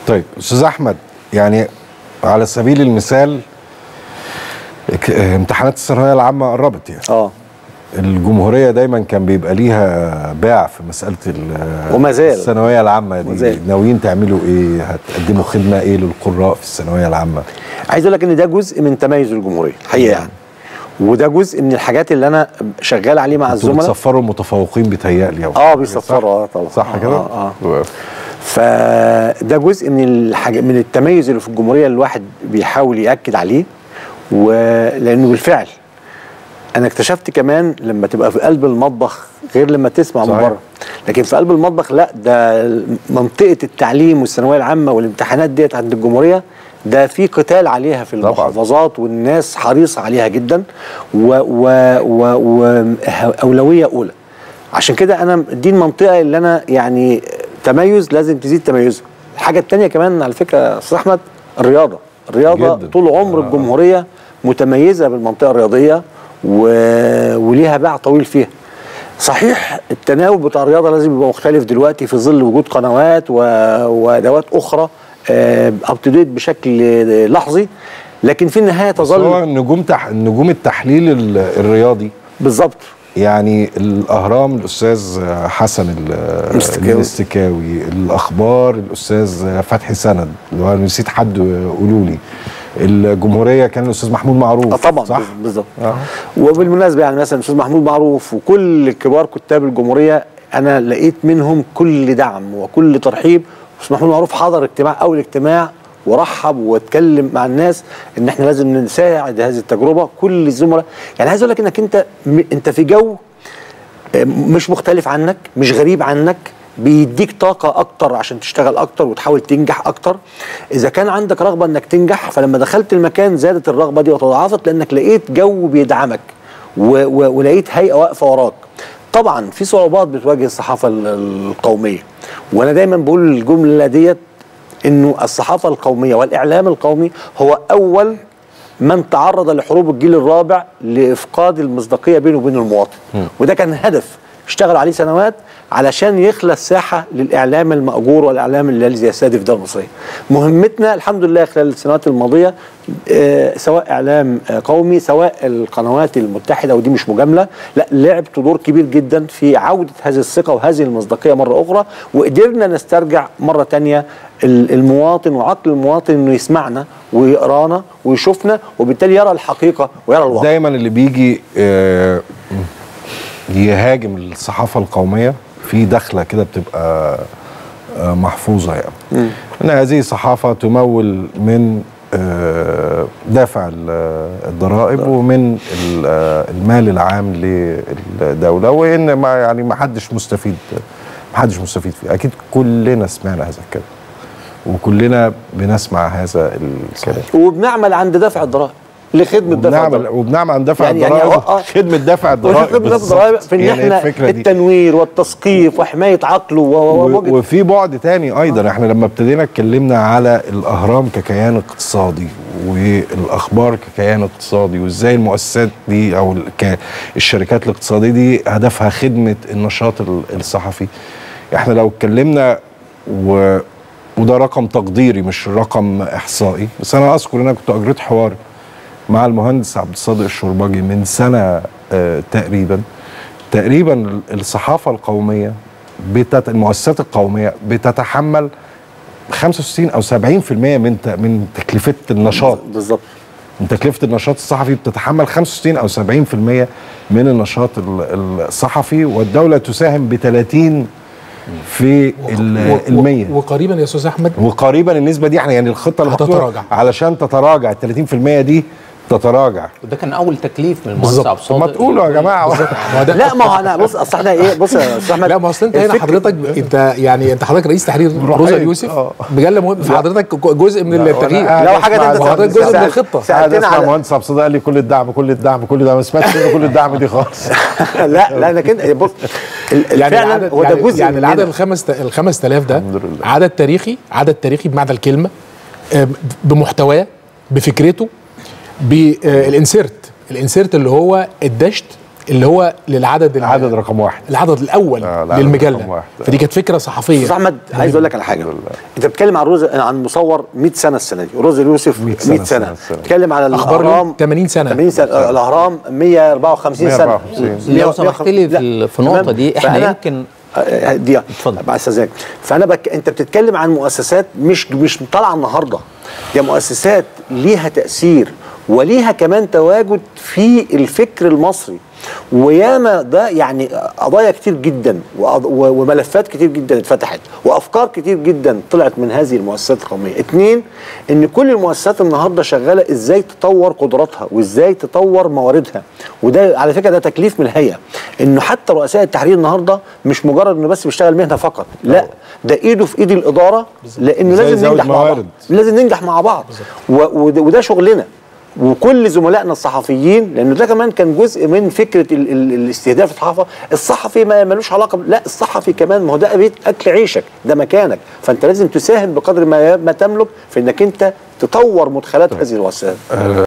طيب استاذ احمد يعني على سبيل المثال ك- امتحانات الثانويه العامه قربت يعني اه الجمهوريه دايما كان بيبقى ليها باع في مساله ال- وما زال. الثانويه العامه وما دي زال. ناويين تعملوا ايه هتقدموا خدمه ايه للقراء في الثانويه العامه عايز اقول لك ان ده جزء من تميز الجمهوريه الحقيقه يعني وده جزء من الحاجات اللي انا شغال عليه مع انتوا الزملاء بتصفروا المتفوقين بيتهيألي أو اه حاجة، بيصفروا اه طبعا صح كده اه, آه. فده جزء من الحاجة من التميز اللي في الجمهوريه اللي الواحد بيحاول ياكد عليه ولانه بالفعل انا اكتشفت كمان لما تبقى في قلب المطبخ غير لما تسمع من صحيح. بره لكن في قلب المطبخ لا ده منطقه التعليم والثانويه العامه والامتحانات ديت عند الجمهوريه ده في قتال عليها في طبعاً. المحافظات والناس حريصه عليها جدا واولويه اولى عشان كده انا دي المنطقه اللي انا يعني تميز لازم تزيد تميزها الحاجه الثانيه كمان على فكره يا استاذ احمد الرياضه الرياضه جداً. طول عمر آه. الجمهوريه متميزه بالمنطقه الرياضيه و... وليها باع طويل فيها صحيح التناول بتاع الرياضه لازم يبقى مختلف دلوقتي في ظل وجود قنوات و... وادوات اخرى اب تو ديت بشكل لحظي لكن في النهايه بس هو تظل نجوم تح... نجوم التحليل ال- الرياضي بالظبط يعني الاهرام الاستاذ حسن ال- الاستكاوي. الاستكاوي الاخبار الاستاذ فتحي سند اللي هو نسيت حد قولوا لي الجمهوريه كان الاستاذ محمود معروف اه طبعا صح بالظبط آه. وبالمناسبه يعني مثلا الاستاذ محمود معروف وكل كبار كتاب الجمهوريه انا لقيت منهم كل دعم وكل ترحيب الاستاذ محمود معروف حضر اجتماع اول اجتماع ورحب واتكلم مع الناس ان احنا لازم نساعد هذه التجربه كل الزملاء يعني عايز اقول لك انك انت م- انت في جو مش مختلف عنك مش غريب عنك بيديك طاقة أكتر عشان تشتغل أكتر وتحاول تنجح أكتر إذا كان عندك رغبة إنك تنجح فلما دخلت المكان زادت الرغبة دي وتضاعفت لأنك لقيت جو بيدعمك و و ولقيت هيئة واقفة وراك طبعا في صعوبات بتواجه الصحافة ال- القومية وأنا دايما بقول الجملة ديت إنه الصحافة القومية والإعلام القومي هو أول من تعرض لحروب الجيل الرابع لافقاد المصداقيه بينه وبين المواطن وده كان هدف اشتغل عليه سنوات علشان يخلق ساحه للاعلام الماجور والاعلام الذي يستهدف الدوله المصريه. مهمتنا الحمد لله خلال السنوات الماضيه آه، سواء اعلام آه، قومي سواء القنوات المتحده ودي مش مجامله لا لعبت دور كبير جدا في عوده هذه الثقه وهذه المصداقيه مره اخرى وقدرنا نسترجع مره تانية ال- المواطن وعقل المواطن انه يسمعنا ويقرانا ويشوفنا وبالتالي يرى الحقيقه ويرى الواقع دايما اللي بيجي آه، يهاجم الصحافه القوميه في دخله كده بتبقى آه، محفوظه يعني ان هذه صحافه تمول من آه، دافع ال- الضرائب ومن ال- آه، المال العام للدوله وان ما يعني ما حدش مستفيد ما حدش مستفيد فيه اكيد كلنا سمعنا هذا الكلام وكلنا بنسمع هذا الكلام وبنعمل عند دفع الضرائب لخدمه دفع وبنعمل الضرائب وبنعمل عن دفع يعني- يعني الضرائب هو- آه. خدمه دفع الضرائب خدمه دفع بالظبط. الضرائب في ان يعني احنا الفكره دي التنوير والتثقيف وحمايه عقله و- و- و- ووجه وفي بعد تاني ايضا احنا لما ابتدينا اتكلمنا على الاهرام ككيان اقتصادي والاخبار ككيان اقتصادي وازاي المؤسسات دي او ال- ك- الشركات الاقتصاديه دي هدفها خدمه النشاط ال- الصحفي احنا لو اتكلمنا و وده رقم تقديري مش رقم احصائي بس انا اذكر ان انا كنت اجريت حوار مع المهندس عبد الصادق الشرباجي من سنه آه تقريبا تقريبا الصحافه القوميه بتت... المؤسسات القوميه بتتحمل 65 او 70% من ت... من تكلفه النشاط بالظبط من تكلفه النشاط الصحفي بتتحمل 65 او 70% من النشاط ال- الصحفي والدوله تساهم ب 30 في ال- و- و- المية وقريبا يا استاذ احمد وقريبا النسبه دي احنا يعني الخطه اللي محطوطة هتتراجع. علشان تتراجع ال 30% دي تتراجع وده كان اول تكليف من المهندس بالظبط. عبد طب ما الصادق تقولوا يا جماعه ما هو ده لا ما هو انا بص اصل احنا ايه بص يا استاذ احمد لا ما اصل انت هنا الفكرة- حضرتك انت يعني انت حضرتك رئيس تحرير روزا رحيل. اليوسف آه. مجله مهم فحضرتك جزء من التغيير لا، وحاجة اسمع تانية، المهندس- جزء من سأل- الخطة. سألتنا سألتنا على على- المهندس عبد الصادق قال لي كل الدعم كل الدعم كل ده ما سمعتش منه كل الدعم دي خالص لا لا انا كده بص ال- يعني فعلا العدد هو ده يعني, جزء يعني العدد مننا. الخمس ال 5000 ده الحمد لله. عدد تاريخي عدد تاريخي بمعنى الكلمه آه، بمحتواه بفكرته بالانسيرت الانسيرت اللي هو الدشت اللي هو للعدد ال- العدد رقم واحد العدد الاول آه، العدد رقم للمجله واحد. فدي كانت فكره صحفيه استاذ احمد عايز اقول لك على حاجه انت بتتكلم عن روز عن مصور 100 سنه السنه دي روز اليوسف 100 100 سنه, سنة السنة- 100 سنه السنة. بتتكلم على أخبار اليوم الاهرام 80 سنة. 80 سنه آه، الاهرام 154 سنه 154. لو سمحت لي في لا، ال- في النقطة تمام؟ دي، إحنا فأنا- يمكن- آه، دي اتفضل. بعد استاذنك فانا بك... انت بتتكلم عن مؤسسات مش مش طالعه النهارده دي مؤسسات ليها تاثير وليها كمان تواجد في الفكر المصري وياما ده يعني قضايا كتير جدا وقض- و- وملفات كتير جدا اتفتحت وافكار كتير جدا طلعت من هذه المؤسسات القوميه اتنين ان كل المؤسسات النهارده شغاله ازاي تطور قدراتها وازاي تطور مواردها وده على فكره ده تكليف من الهيئه انه حتى رؤساء التحرير النهارده مش مجرد انه بس بيشتغل مهنه فقط لا ده ايده في ايد الاداره لانه إزاي لازم يزود ننجح مع بعض موارد. لازم ننجح مع بعض و- وده وده شغلنا وكل زملائنا الصحفيين لانه ده كمان كان جزء من فكره ال ال الاستهداف الصحافه الصحفي ما ملوش علاقه ب- لا الصحفي كمان ما هو ده بيت اكل عيشك ده مكانك فانت لازم تساهم بقدر ما ما تملك في انك انت تطور مدخلات هذه المؤسسات